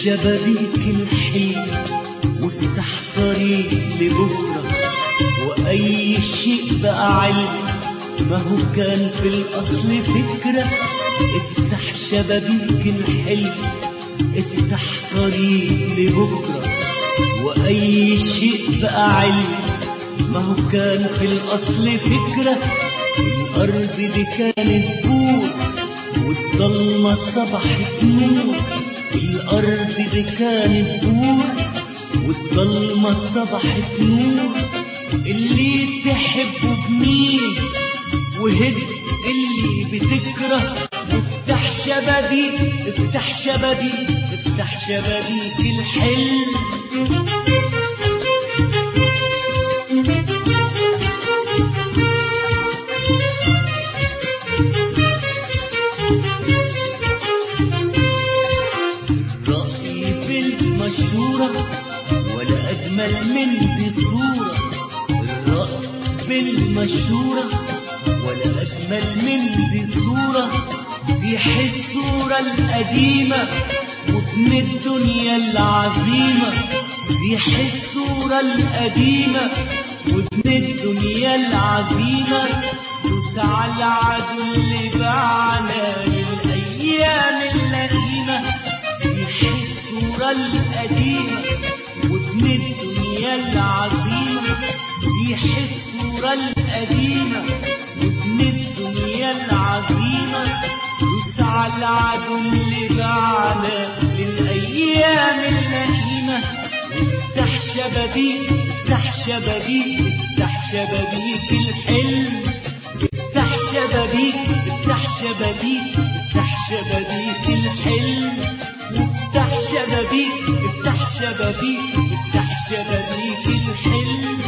شبابيك الحلم وافتح طريق لبكرة وأي شيء بقى علم ما هو كان في الأصل فكرة افتح شبابيك الحلم افتح طريق لبكرة وأي شيء بقى علم ما هو كان في الأصل فكرة الأرض دي كانت بور والضلمة صبحت نور الأرض دي كانت بور والضلمة صبحت نور اللي تحبه بمين وهد اللي بتكره افتح شبابيك افتح شبابيك افتح شبابيك الحلم الرأي بالمشورة ولا أجمل من دي الصورة الرأي بالمشورة ولا أجمل من دي الصورة زيح الصورة القديمة وابن الدنيا العظيمة زيح الصورة القديمة وابن الدنيا العظيمة دوس على العدو اللي باعنا للأيام اللئيمة زيح الصورة القديمة وابن الدنيا العظيمة زيح الصورة القديمة وابن الدنيا العظيمة دوس على العدو اللي باعنا للأيام اللئيمة افتح شبابيك افتح شبابيك افتح شبابيك الحلم افتح شبابيك افتح شبابيك افتح شبابيك الحلم وافتح شبابيك افتح شبابيك افتح شبابيك الحلم